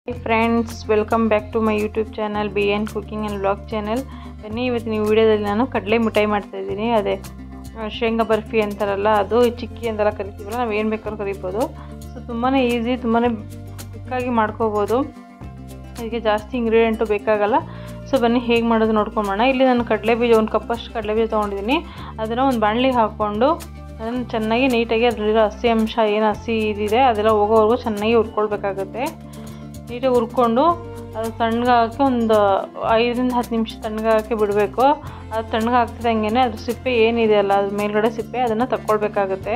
friends welcome back to my YouTube channel B N cooking and blog channel ಬನ್ನಿ ಇವತ್ತಿನ ಈ ವಿಡಿಯೋದಲ್ಲಿ ನಾನು ಕಡಲೆ ಮಿಠಾಯಿ ಮಾಡ್ತಾಯಿದ್ದೀನಿ ಅದೇ ಆ, ಶೇಂಗಾ ಬರ್ಫಿ ಅಂತಾರಲ್ಲ ಅದು ಚಿಕ್ಕಿ ಅಂತೆಲ್ಲ ಕರಿತೀವಲ್ಲ ನಾವು ಏನು ಬೇಕಾದ್ರೂ ಕರಿಬೋದು ಸೊ ತುಂಬಾ ಈಸಿ ತುಂಬಾ ಕ್ವಿಕ್ಕಾಗಿ ಮಾಡ್ಕೋಬೋದು ಇದಕ್ಕೆ ಜಾಸ್ತಿ ಇಂಗ್ರೀಡಿಯೆಂಟು ಬೇಕಾಗಲ್ಲ ಸೊ ಬನ್ನಿ ಹೇಗೆ ಮಾಡೋದು ನೋಡ್ಕೊಂಬೋಣ ಇಲ್ಲಿ ನಾನು ಕಡಲೆ ಬೀಜ ಒಂದು ಕಪ್ಪಷ್ಟು ಕಡಲೆ ಬೀಜ ತೊಗೊಂಡಿದ್ದೀನಿ ಅದನ್ನು ಒಂದು ಬಾಣಲಿಗೆ ಹಾಕ್ಕೊಂಡು ಅದನ್ನು ಚೆನ್ನಾಗಿ ನೀಟಾಗಿ ಅದರಲ್ಲಿರೋ ಹಸಿ ಅಂಶ ಏನು ಹಸಿ ಇದಿದೆ ಅದೆಲ್ಲ ಹೋಗೋವರೆಗೂ ಚೆನ್ನಾಗಿ ಹುರ್ಕೊಳ್ಬೇಕಾಗುತ್ತೆ ನೀಟಾಗಿ ಹುರ್ಕೊಂಡು ಅದು ತಣ್ಣಗಾಗಕ್ಕೆ ಒಂದು ಐದರಿಂದ ಹತ್ತು ನಿಮಿಷ ತಣ್ಣಗಾಗಕ್ಕೆ ಬಿಡಬೇಕು ಅದು ತಣ್ಣಗಾಗ್ತಿದ್ದಂಗೆ ಅದ್ರ ಸಿಪ್ಪೆ ಏನಿದೆ ಅಲ್ಲ ಅದ್ರ ಮೇಲ್ಗಡೆ ಸಿಪ್ಪೆ ಅದನ್ನು ತಗೊಳ್ಬೇಕಾಗುತ್ತೆ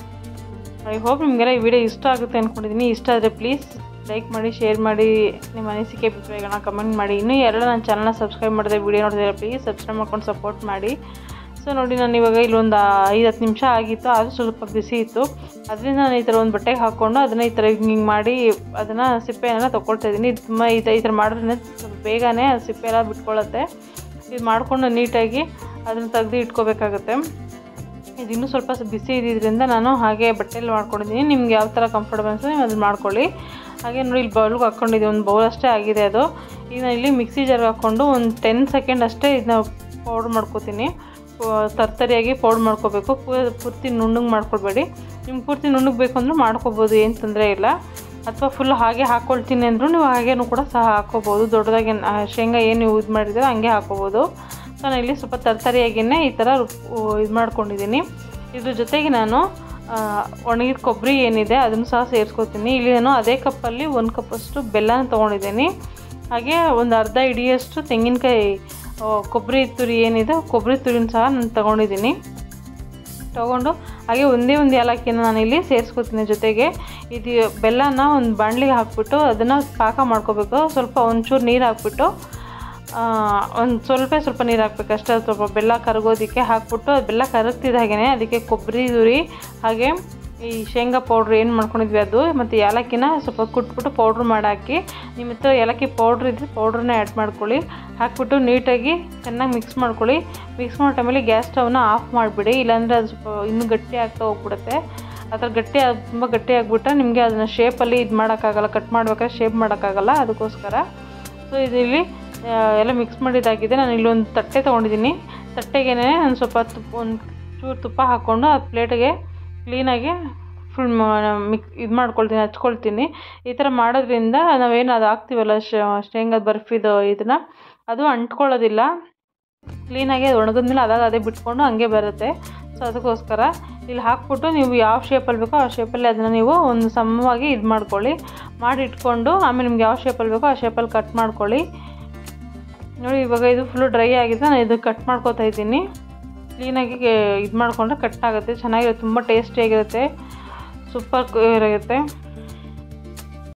ಐ ಹೋಪ್ ನಿಮಗೆಲ್ಲ ಈ ವಿಡಿಯೋ ಇಷ್ಟ ಆಗುತ್ತೆ ಅಂದ್ಕೊಂಡಿದ್ದೀನಿ ಇಷ್ಟ ಆದರೆ ಪ್ಲೀಸ್ ಲೈಕ್ ಮಾಡಿ ಶೇರ್ ಮಾಡಿ ನಿಮ್ಮ ಅನಿಸಿಕೆ ಅಭಿಪ್ರಾಯಗಳನ್ನ ಕಮೆಂಟ್ ಮಾಡಿ ಇನ್ನೂ ಎರಡು ನನ್ನ ಚಾನಲ್ನ ಸಬ್ಸ್ಕ್ರೈಬ್ ಮಾಡಿದೆ ವಿಡಿಯೋ ನೋಡಿದ್ರೆ ಪ್ಲೀಸ್ ಸಬ್ಸ್ಕ್ರೈಬ್ ಮಾಡ್ಕೊಂಡು ಸಪೋರ್ಟ್ ಮಾಡಿ ಸೊ ನೋಡಿ ನಾನು ಇವಾಗ ಇಲ್ಲೊಂದು ಐದು ಹತ್ತು ನಿಮಿಷ ಆಗಿತ್ತು ಆದರೂ ಸ್ವಲ್ಪ ಬಿಸಿ ಇತ್ತು ಅದರಿಂದ ನಾನು ಈ ಥರ ಒಂದು ಬಟ್ಟೆಗೆ ಹಾಕ್ಕೊಂಡು ಅದನ್ನು ಈ ಥರ ಹಿಂಗೆ ಮಾಡಿ ಅದನ್ನು ಸಿಪ್ಪೆನೆಲ್ಲ ತೊಗೊಳ್ತಾ ಇದ್ದೀನಿ ಇದು ತುಂಬ ಈ ಥರ ಈ ಥರ ಮಾಡೋದ್ರಿಂದ ಸ್ವಲ್ಪ ಬೇಗನೆ ಅದು ಸಿಪ್ಪೆ ಎಲ್ಲ ಬಿಟ್ಕೊಳ್ಳುತ್ತೆ ಇದು ಮಾಡಿಕೊಂಡು ನೀಟಾಗಿ ಅದನ್ನು ತೆಗ್ದು ಇಟ್ಕೋಬೇಕಾಗುತ್ತೆ ಇದು ಇನ್ನೂ ಸ್ವಲ್ಪ ಬಿಸಿ ಇದ್ದಿದ್ದರಿಂದ ನಾನು ಹಾಗೆ ಬಟ್ಟೆಯಲ್ಲಿ ಮಾಡ್ಕೊಂಡಿದ್ದೀನಿ ನಿಮ್ಗೆ ಯಾವ ಥರ ಕಂಫರ್ಟಬಲ್ ಅನಿಸ್ತದೆ ನೀವು ಅದನ್ನು ಮಾಡ್ಕೊಳ್ಳಿ ಹಾಗೆ ನೋಡಿ ಇಲ್ಲಿ ಬೌಲ್ಗೆ ಹಾಕ್ಕೊಂಡಿದ್ದೀನಿ ಒಂದು ಬೌಲ್ ಅಷ್ಟೇ ಆಗಿದೆ ಅದು ಈಗ ನಾನು ಇಲ್ಲಿ ಮಿಕ್ಸಿ ಜಾರ್ಗೆ ಹಾಕ್ಕೊಂಡು ಒಂದು ಟೆನ್ ಸೆಕೆಂಡ್ ಅಷ್ಟೇ ಇದನ್ನ ಪೌಡ್ರ್ ಮಾಡ್ಕೋತೀನಿ ತರ್ತರಿಯಾಗಿ ಪೌಡ್ರ್ ಮಾಡ್ಕೋಬೇಕು ಪೂರ್ತಿ ನುಣ್ಣಗೆ ಮಾಡ್ಕೊಳ್ಬೇಡಿ ನಿಮ್ಗೆ ಪೂರ್ತಿ ನುಣ್ಣಗೆ ಬೇಕು ಅಂದ್ರೆ ಮಾಡ್ಕೋಬೋದು ಏನು ತೊಂದರೆ ಇಲ್ಲ ಅಥವಾ ಫುಲ್ ಹಾಗೆ ಹಾಕ್ಕೊಳ್ತೀನಿ ಅಂದರೂ ನೀವು ಹಾಗೇನೂ ಕೂಡ ಸಹ ಹಾಕ್ಕೋಬೋದು ದೊಡ್ಡದಾಗಿ ಆ, ಶೇಂಗಾ ಏನು ಯೂಸ್ ಮಾಡಿದ್ರೆ ಹಂಗೆ ಹಾಕ್ಕೋಬೋದು ಸೊ ನಾನು ಇಲ್ಲಿ ಸ್ವಲ್ಪ ತರ್ತರಿಯಾಗಿಯೇ ಈ ಥರ ಇದು ಮಾಡ್ಕೊಂಡಿದ್ದೀನಿ ಇದ್ರ ಜೊತೆಗೆ ನಾನು ಆ, ಒಣಗಿದ ಕೊಬ್ಬರಿ ಏನಿದೆ ಅದನ್ನು ಸಹ ಸೇರಿಸ್ಕೊತೀನಿ ಇಲ್ಲಿ ನಾನು ಅದೇ ಕಪ್ಪಲ್ಲಿ ಒಂದು ಕಪ್ಪಷ್ಟು ಬೆಲ್ಲನ ತೊಗೊಂಡಿದ್ದೀನಿ ಹಾಗೆ ಒಂದು ಅರ್ಧ ಇಡಿಯಷ್ಟು ತೆಂಗಿನಕಾಯಿ ಆ, ಕೊಬ್ಬರಿ ತುರಿ ಏನಿದೆ ಕೊಬ್ಬರಿ ತುರಿನ ಸಹ ನಾನು ತೊಗೊಂಡಿದ್ದೀನಿ ತೊಗೊಂಡು ಹಾಗೆ ಒಂದೇ ಒಂದು ಏಲಕ್ಕಿನ ನಾನು ಇಲ್ಲಿ ಸೇರಿಸ್ಕೊತೀನಿ ಜೊತೆಗೆ ಇದು ಬೆಲ್ಲನ ಒಂದು ಬಾಣಲಿಗೆ ಹಾಕ್ಬಿಟ್ಟು ಅದನ್ನು ಪಾಕ ಮಾಡ್ಕೋಬೇಕು ಸ್ವಲ್ಪ ಒಂಚೂರು ನೀರು ಹಾಕ್ಬಿಟ್ಟು ಒಂದು ಸ್ವಲ್ಪ ಸ್ವಲ್ಪ ನೀರು ಹಾಕ್ಬೇಕು ಅಷ್ಟೇ ಅದು ಸ್ವಲ್ಪ ಬೆಲ್ಲ ಕರಗೋದಕ್ಕೆ ಹಾಕ್ಬಿಟ್ಟು ಅದು ಬೆಲ್ಲ ಕರಗ್ತಿದ್ದ ಹಾಗೆಯೇ ಅದಕ್ಕೆ ಕೊಬ್ಬರಿ ತುರಿ ಹಾಗೆ ಈ ಶೇಂಗಾ ಪೌಡ್ರ್ ಏನು ಮಾಡ್ಕೊಂಡಿದ್ವಿ ಅದು ಮತ್ತು ಏಲಕ್ಕಿನ ಸ್ವಲ್ಪ ಕುಟ್ಬಿಟ್ಟು ಪೌಡ್ರ್ ಮಾಡಾಕಿ ನಿಮ್ಮ ಹತ್ರ ಏಲಕ್ಕಿ ಪೌಡ್ರ್ ಇದ್ದರೆ ಪೌಡ್ರನ್ನ ಆ್ಯಡ್ ಮಾಡ್ಕೊಳ್ಳಿ ಹಾಕ್ಬಿಟ್ಟು ನೀಟಾಗಿ ಚೆನ್ನಾಗಿ ಮಿಕ್ಸ್ ಮಾಡ್ಕೊಳ್ಳಿ ಮಿಕ್ಸ್ ಮಾಡೋ ಟೈಮಲ್ಲಿ ಗ್ಯಾಸ್ ಸ್ಟವ್ನ ಆಫ್ ಮಾಡಿಬಿಡಿ ಇಲ್ಲಾಂದರೆ ಅದು ಸ್ವಲ್ಪ ಇನ್ನೂ ಗಟ್ಟಿ ಆಗ್ತಾ ಹೋಗ್ಬಿಡುತ್ತೆ ಆ ಥರ ಗಟ್ಟಿ ಆಗಿ ತುಂಬ ಗಟ್ಟಿ ಆಗಿಬಿಟ್ರೆ ನಿಮಗೆ ಅದನ್ನು ಶೇಪಲ್ಲಿ ಇದು ಮಾಡೋಕ್ಕಾಗಲ್ಲ ಕಟ್ ಮಾಡ್ಬೇಕಾದ್ರೆ ಶೇಪ್ ಮಾಡೋಕ್ಕಾಗಲ್ಲ ಅದಕ್ಕೋಸ್ಕರ ಸೊ ಇಲ್ಲಿ ಆ, ಎಲ್ಲ ಮಿಕ್ಸ್ ಮಾಡಿದ್ದಾಗಿದೆ ನಾನು ಇಲ್ಲೊಂದು ತಟ್ಟೆ ತೊಗೊಂಡಿದ್ದೀನಿ ತಟ್ಟೆಗೆ ನಾನು ಸ್ವಲ್ಪ ತುಪ್ಪ ಒಂದು ಚೂರು ತುಪ್ಪ ಹಾಕ್ಕೊಂಡು ಆ ಪ್ಲೇಟಿಗೆ ಕ್ಲೀನಾಗಿ ಫುಲ್ ಮಿಕ್ ಇದು ಮಾಡ್ಕೊಳ್ತೀನಿ ಹಚ್ಕೊಳ್ತೀನಿ ಈ ಥರ ಮಾಡೋದ್ರಿಂದ ನಾವೇನು ಅದು ಹಾಕ್ತೀವಲ್ಲ ಶೇಂಗಾದ ಬರ್ಫಿದು ಇದನ್ನು ಅದು ಅಂಟ್ಕೊಳ್ಳೋದಿಲ್ಲ ಕ್ಲೀನಾಗಿ ಅದು ಒಣಗಿದ್ಮೇಲೆ ಅದಾಗ ಅದೇ ಬಿಟ್ಕೊಂಡು ಹಂಗೆ ಬರುತ್ತೆ ಸೊ ಅದಕ್ಕೋಸ್ಕರ ಇಲ್ಲಿ ಹಾಕ್ಬಿಟ್ಟು ನೀವು ಯಾವ ಶೇಪಲ್ಲಿ ಬೇಕೋ ಆ ಶೇಪಲ್ಲಿ ಅದನ್ನು ನೀವು ಒಂದು ಸಮವಾಗಿ ಇದು ಮಾಡ್ಕೊಳ್ಳಿ ಮಾಡಿ ಇಟ್ಕೊಂಡು ಆಮೇಲೆ ನಿಮ್ಗೆ ಯಾವ ಶೇಪಲ್ಲಿ ಬೇಕೋ ಆ ಶೇಪಲ್ಲಿ ಕಟ್ ಮಾಡ್ಕೊಳ್ಳಿ ನೋಡಿ ಇವಾಗ ಇದು ಫುಲ್ಲು ಡ್ರೈ ಆಗಿದೆ ನಾನು ಇದು ಕಟ್ ಮಾಡ್ಕೊತಾ ಇದ್ದೀನಿ ಕ್ಲೀನಾಗಿ ಇದು ಮಾಡಿಕೊಂಡ್ರೆ ಕಟ್ ಆಗುತ್ತೆ ಚೆನ್ನಾಗಿರುತ್ತೆ ತುಂಬ ಟೇಸ್ಟಿಯಾಗಿರುತ್ತೆ ಸೂಪರ್ ಇರುತ್ತೆ